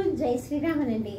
జై శ్రీరామనండి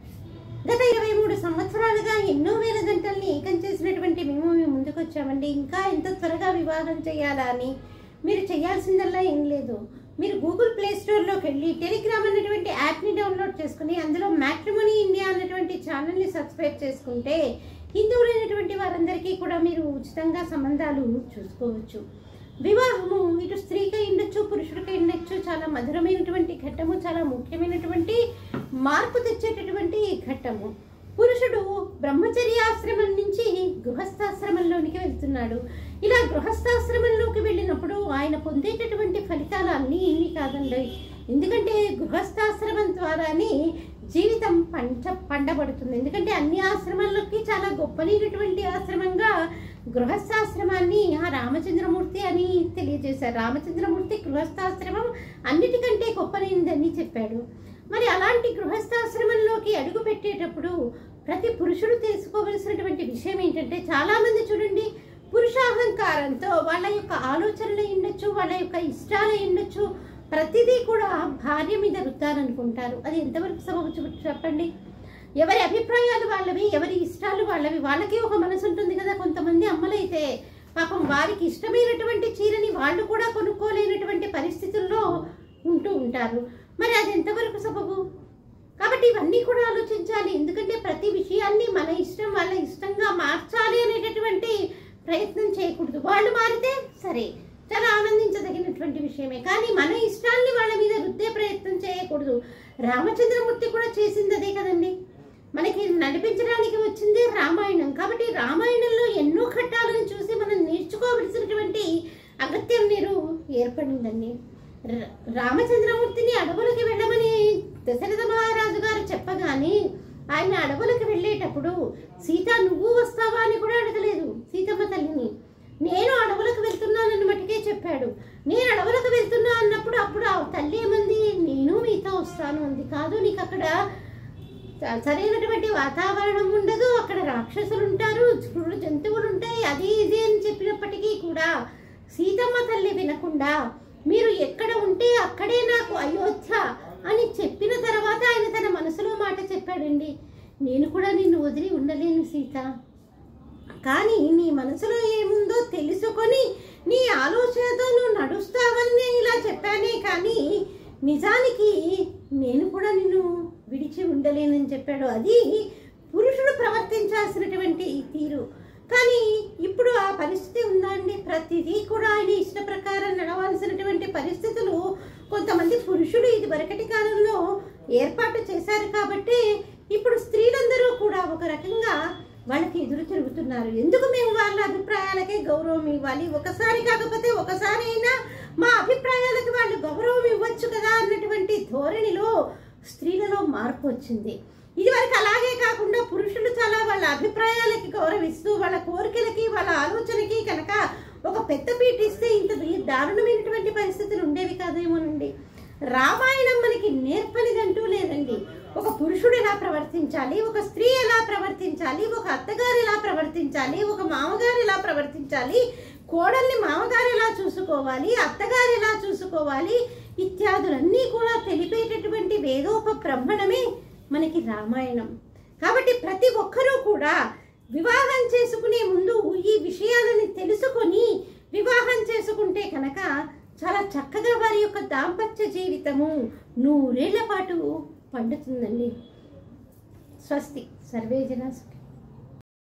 గత ఇరవై మూడు సంవత్సరాలుగా ఎన్నో వేల గంటల్ని ఏకం చేసినటువంటి మేము మీ ముందుకు వచ్చామండి ఇంకా ఎంత త్వరగా వివాహం చేయాలా అని మీరు చేయాల్సిందల్లా ఏం లేదు మీరు గూగుల్ ప్లే స్టోర్లోకి వెళ్ళి టెలిగ్రామ్ అన్నటువంటి యాప్ని డౌన్లోడ్ చేసుకుని అందులో మ్యాట్రిమోనీ ఇండియా అన్నటువంటి ఛానల్ని సబ్స్క్రైబ్ చేసుకుంటే హిందువులైనటువంటి వారందరికీ కూడా మీరు ఉచితంగా సంబంధాలు చూసుకోవచ్చు వివాహము ఇటు స్త్రీకి ఉండొచ్చు పురుషుడికి ఉండొచ్చు చాలా మధురమైనటువంటి ఘట్టము చాలా ముఖ్యమైనటువంటి మార్పు తెచ్చేటటువంటి ఘట్టము పురుషుడు బ్రహ్మచర్యాశ్రమం నుంచి గృహస్థాశ్రమంలోనికి వెళ్తున్నాడు ఇలా గృహస్థాశ్రమంలోకి వెళ్ళినప్పుడు ఆయన పొందేటటువంటి ఫలితాలు అన్నీ ఏమీ కాదండి ఎందుకంటే గృహస్థాశ్రమం ద్వారానే జీవితం పంచ పండబడుతుంది ఎందుకంటే అన్ని ఆశ్రమాల్లోకి చాలా గొప్పనైనటువంటి ఆశ్రమంగా గృహస్థాశ్రమాన్ని ఆ రామచంద్రమూర్తి అని తెలియజేశారు రామచంద్రమూర్తి గృహస్థాశ్రమం అన్నిటికంటే గొప్పనైందని చెప్పాడు మరి అలాంటి గృహస్థాశ్రమంలోకి అడుగు పెట్టేటప్పుడు ప్రతి పురుషుడు తెలుసుకోవలసినటువంటి విషయం ఏంటంటే చాలామంది చూడండి పురుషాహంకారంతో వాళ్ళ యొక్క ఆలోచనలు ఉండొచ్చు వాళ్ళ యొక్క ఇష్టాలు ఉండొచ్చు ప్రతిదీ కూడా భార్య మీద రుద్దాలనుకుంటారు అది ఎంతవరకు సబబు చెప్ప- చెప్పండి ఎవరి అభిప్రాయాలు వాళ్ళవి ఎవరి ఇష్టాలు వాళ్ళవి వాళ్ళకి ఒక మనసు ఉంటుంది కదా కొంతమంది అమ్మలైతే పాపం వారికి ఇష్టమైనటువంటి చీరని వాళ్ళు కూడా కొనుక్కోలేనటువంటి పరిస్థితుల్లో ఉంటూ ఉంటారు మరి అది ఎంతవరకు సబబు కాబట్టి ఇవన్నీ కూడా ఆలోచించాలి ఎందుకంటే ప్రతి విషయాన్ని మన ఇష్టం వాళ్ళ ఇష్టంగా మార్చాలి అనేటటువంటి ప్రయత్నం చేయకూడదు వాళ్ళు మారితే సరే చాలా ఆనందించదగినటువంటి విషయమే కానీ మన ఇష్టాల్ని వాళ్ళ మీద రుద్దే ప్రయత్నం చేయకూడదు రామచంద్రమూర్తి కూడా చేసింది అదే కదండి మనకి నడిపించడానికి వచ్చింది రామాయణం కాబట్టి రామాయణంలో ఎన్నో ఘట్టాలను చూసి మనం నేర్చుకోవలసినటువంటి అగత్యం మీరు ఏర్పడిందండి ర- రామచంద్రమూర్తిని అడవులకి వెళ్ళమని దశరథ మహారాజు గారు చెప్పగానే ఆయన అడవులకు వెళ్ళేటప్పుడు సీత నువ్వు వస్తావా అని కూడా అడగలేదు సీతమ్మ తల్లిని నేను అడవులకు వెళ్తున్నానని మటుకే చెప్పాడు నేను అడవులకు వెళ్తున్నా అన్నప్పుడు అప్పుడు ఆ తల్లి ఏమంది నేను మీతో వస్తాను అంది కాదు నీకు అక్కడ స- సరైనటువంటి వాతావరణం ఉండదు అక్కడ రాక్షసులు ఉంటారు క్రూర జంతువులు ఉంటాయి అది ఇది అని చెప్పినప్పటికీ కూడా సీతమ్మ తల్లి వినకుండా మీరు ఎక్కడ ఉంటే అక్కడే నాకు అయోధ్య అని చెప్పిన తర్వాత ఆయన తన మనసులో మాట చెప్పాడండి నేను కూడా నిన్ను వదిలి ఉండలేను సీత కానీ నీ మనసులో ఏముందో తెలుసుకొని నీ ఆలోచనతో నువ్వు నడుస్తావని నేను ఇలా చెప్పానే కానీ నిజానికి నేను కూడా నిన్ను విడిచి ఉండలేనని చెప్పాడు అది పురుషుడు ప్రవర్తించాల్సినటువంటి తీరు కానీ ఇప్పుడు ఆ పరిస్థితి ఉందా అండి ప్రతిదీ కూడా ఆయన ఇష్ట ప్రకారం నడవాల్సినటువంటి పరిస్థితులు కొంతమంది పురుషులు ఇది వరకటి కాలంలో ఏర్పాటు చేశారు కాబట్టి ఇప్పుడు స్త్రీలందరూ కూడా ఒక రకంగా వాళ్ళకి ఎదురు తిరుగుతున్నారు ఎందుకు మేము వాళ్ళ అభిప్రాయాలకే గౌరవం ఇవ్వాలి ఒకసారి కాకపోతే ఒకసారి అయినా మా అభిప్రాయాలకు వాళ్ళు గౌరవం ఇవ్వచ్చు కదా అన్నటువంటి ధోరణిలో స్త్రీలలో మార్పు వచ్చింది ఇది వరకు అలాగే కాకుండా పురుషులు చాలా వాళ్ళ అభిప్రాయాలకి గౌరవిస్తూ వాళ్ళ కోరికలకి వాళ్ళ ఆలోచనకి కనుక ఒక పెద్ద పీట ఇస్తే ఇంత ది- దారుణమైనటువంటి పరిస్థితులు ఉండేవి కాదేమోనండి రామాయణం మనకి నేర్పనిదంటూ లేదండి ఒక పురుషుడు ఎలా ప్రవర్తించాలి ఒక స్త్రీ ఎలా ప్రవర్తించాలి ఒక అత్తగారు ఎలా ప్రవర్తించాలి ఒక మామగారు ఎలా ప్రవర్తించాలి కోడల్ని మామగారు ఎలా చూసుకోవాలి అత్తగారు ఎలా చూసుకోవాలి ఇత్యాదులన్నీ కూడా తెలిపేటటువంటి వేదోప బ్రహ్మణమే మనకి రామాయణం కాబట్టి ప్రతి ఒక్కరూ కూడా వివాహం చేసుకునే ముందు ఈ విషయాలని తెలుసుకొని వివాహం చేసుకుంటే కనుక చాలా చక్కగా వారి యొక్క దాంపత్య జీవితము నూరేళ్ల పాటు పండుతుందండి స్వస్తి సర్వే జన సుఖి